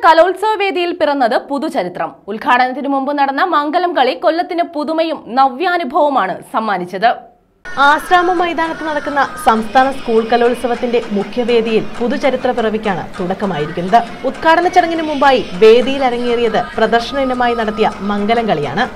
കലോത്സവ വേദിയിൽ പിറന്നത് പുതുചരിത്രം ഉദ്ഘാടനത്തിന് മുമ്പ് നടന്ന മംഗലം കളി കൊല്ലത്തിന് പുതുമയും നവ്യാനുഭവമാണ് സമ്മാനിച്ചത് ആശ്രാമ മൈതാനത്ത് നടക്കുന്ന സംസ്ഥാന സ്കൂൾ കലോത്സവത്തിന്റെ മുഖ്യവേദിയിൽ പുതുചരിത്ര പിറവിക്കാണ് തുടക്കമായിരിക്കുന്നത് ഉദ്ഘാടന ചടങ്ങിന് മുമ്പായി വേദിയിൽ അരങ്ങേറിയത് പ്രദർശന ഇനമായി നടത്തിയ മംഗലം കളിയാണ്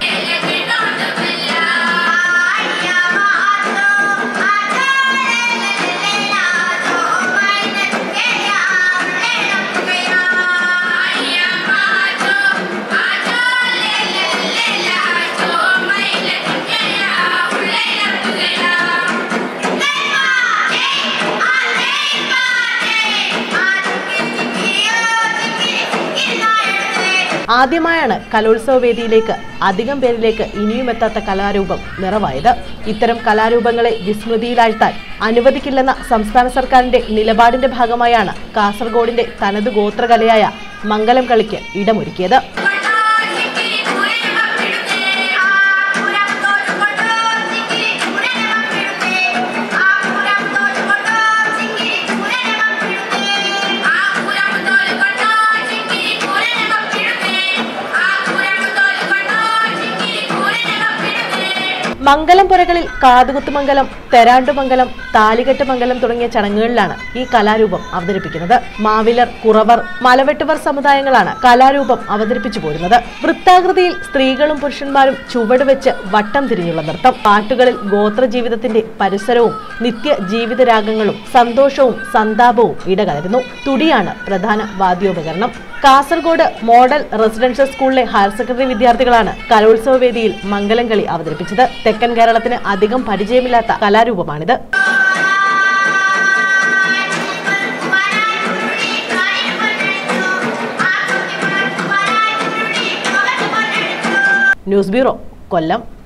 ആദ്യമായാണ് കലോത്സവ വേദിയിലേക്ക് അധികം പേരിലേക്ക് ഇനിയും എത്താത്ത കലാരൂപം നിറവായത് ഇത്തരം കലാരൂപങ്ങളെ വിസ്മൃതിയിലാഴ്ത്താൻ അനുവദിക്കില്ലെന്ന സംസ്ഥാന സർക്കാരിന്റെ നിലപാടിന്റെ ഭാഗമായാണ് കാസർഗോഡിന്റെ തനത് ഗോത്രകലയായ മംഗലം കളിക്ക് ഇടമൊരുക്കിയത് മംഗലം പുരകളിൽ കാതുകുത്തുമംഗലം തെരാണ്ടുമംഗലം താലികെട്ടുമംഗലം തുടങ്ങിയ ചടങ്ങുകളിലാണ് ഈ കലാരൂപം അവതരിപ്പിക്കുന്നത് മാവിലർ കുറവർ മലവെട്ടുവർ സമുദായങ്ങളാണ് കലാരൂപം അവതരിപ്പിച്ചു പോരുന്നത് വൃത്താകൃതിയിൽ സ്ത്രീകളും പുരുഷന്മാരും ചുവട് വെച്ച് വട്ടം തിരിഞ്ഞുള്ള നൃത്തം പാട്ടുകളിൽ ഗോത്ര ജീവിതത്തിന്റെ പരിസരവും നിത്യ ജീവിതരാഗങ്ങളും സന്തോഷവും സന്താപവും ഇടകലരുന്നു തുടിയാണ് പ്രധാന വാദ്യോപകരണം കാസർഗോഡ് മോഡൽ റെസിഡൻഷ്യൽ സ്കൂളിലെ ഹയർ സെക്കൻഡറി വിദ്യാർത്ഥികളാണ് കലോത്സവ വേദിയിൽ മംഗലം കളി അവതരിപ്പിച്ചത് തെക്കൻ കേരളത്തിന് അധികം പരിചയമില്ലാത്ത കലാരൂപമാണിത് ന്യൂസ് ബ്യൂറോ കൊല്ലം